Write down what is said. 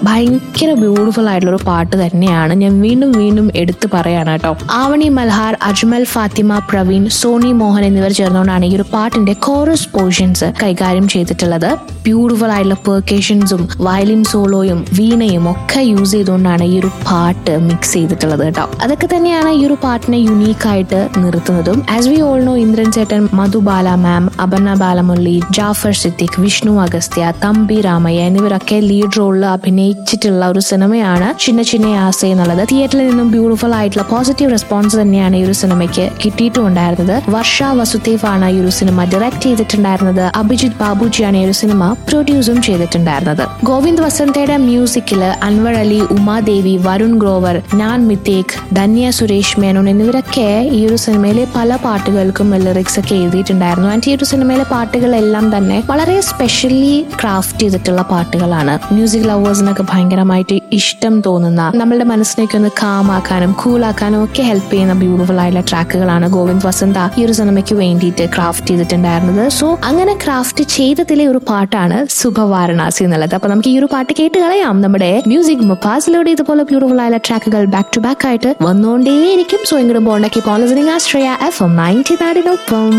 ഭയങ്കര ബ്യൂട്ടിഫുൾ ആയിട്ടുള്ള ഒരു പാട്ട് തന്നെയാണ് ഞാൻ വീണ്ടും വീണ്ടും എടുത്തു പറയാണ് കേട്ടോ ആവണി മൽഹാർ അജ്മൽ ഫാത്തിമ പ്രവീൺ സോണി മോഹൻ എന്നിവർ ചേർന്നുകൊണ്ടാണ് ഈ ഒരു പാട്ടിന്റെ കോറസ് പോർഷൻസ് കൈകാര്യം ചെയ്തിട്ടുള്ളത് ബ്യൂട്ടിഫുൾ ആയിട്ടുള്ള പെർക്കേഷൻസും വയലിൻ സോളോയും വീണയും ഒക്കെ യൂസ് ചെയ്തുകൊണ്ടാണ് ഈ ഒരു പാട്ട് മിക്സ് ചെയ്തിട്ടുള്ളത് കേട്ടോ അതൊക്കെ തന്നെയാണ് ഈ ഒരു പാട്ടിനെ യുണീക്ക് ആയിട്ട് നിർത്തുന്നതും as we all know Indran ചേട്ടൻ മധുബാല മാം അപർണ ബാലമുരളി ജാഫർ സിദ്ദിഖ് വിഷ്ണു അഗസ്ത്യ തമ്പി രാമയ്യ എന്നിവരൊക്കെ ലീഡ് റോളിൽ അഭിനയിച്ചിട്ടുള്ള ഒരു സിനിമയാണ് ചിന്ന ചിന്ന ആസ എന്നുള്ളത് തിയേറ്ററിൽ നിന്നും ബ്യൂട്ടിഫുൾ ആയിട്ടുള്ള പോസിറ്റീവ് റെസ്പോൺസ് തന്നെയാണ് ഈ ഒരു സിനിമയ്ക്ക് കിട്ടിയിട്ടുണ്ടായിരുന്നത് വർഷ വസുദേവ് ആണ് ഈ ഒരു സിനിമ ഡയറക്ട് ചെയ്തിട്ടുണ്ടായിരുന്നത് അഭിജിത് ബാബുജിയാണ് ഈ ഒരു സിനിമ പ്രൊഡ്യൂസും ചെയ്തിട്ടുണ്ടായിരുന്നത് ഗോവിന്ദ് വസന്തയുടെ മ്യൂസിക്കില് അൻവർ അലി ഉമാദേവി വരുൺ ഗ്രോവർ ഞാൻ മിത്തേക് ധന്യ സുരേഷ് മേനോൻ എന്നിവരൊക്കെ ഈ ഒരു സിനിമയിലെ പല പാട്ടുകൾക്കും ലിറിക്സ് ഒക്കെ എഴുതിയിട്ടുണ്ടായിരുന്നു ആൻഡ് ഈ ഒരു സിനിമയിലെ പാട്ടുകളെല്ലാം തന്നെ വളരെ സ്പെഷ്യലി ക്രാഫ്റ്റ് ചെയ്തിട്ടുള്ള പാട്ടുകളാണ് മ്യൂസിക് ലവേഴ്സിനൊക്കെ ഭയങ്കരമായിട്ട് ഇഷ്ടം തോന്നുന്ന നമ്മളുടെ മനസ്സിനേക്ക് ഒന്ന് കാമാക്കാനും കൂളാക്കാനും ഒക്കെ ഹെൽപ്പ് ചെയ്യുന്ന ബ്യൂട്ടിഫുൾ ആയിട്ടുള്ള ട്രാക്കുകളാണ് ഗോവിന്ദ് വസന്ത ഈ ഒരു സിനിമയ്ക്ക് വേണ്ടിയിട്ട് ക്രാഫ്റ്റ് ചെയ്തിട്ടുണ്ടായിരുന്നത് സോ അങ്ങനെ ക്രാഫ്റ്റ് ചെയ്തതിലെ ഒരു പാട്ടാണ് സുഖവാരണാസി എന്നുള്ളത് അപ്പൊ നമുക്ക് ഈ ഒരു പാട്ട് കേട്ട് കളയാം നമ്മുടെ മ്യൂസിക് മുപ്പാസിലൂടെ ഇതുപോലെ ബ്യൂട്ടിഫുൾ ആയിട്ടുള്ള ട്രാക്കുകൾ ബാക്ക് ടു ബാക്ക് ആയിട്ട് വന്നുകൊണ്ടേയിരിക്കും സോ ഇങ്ങോട്ട് ബോണ്ടൊക്കെ policing Ashraya F M ninety നാടിനൊപ്പം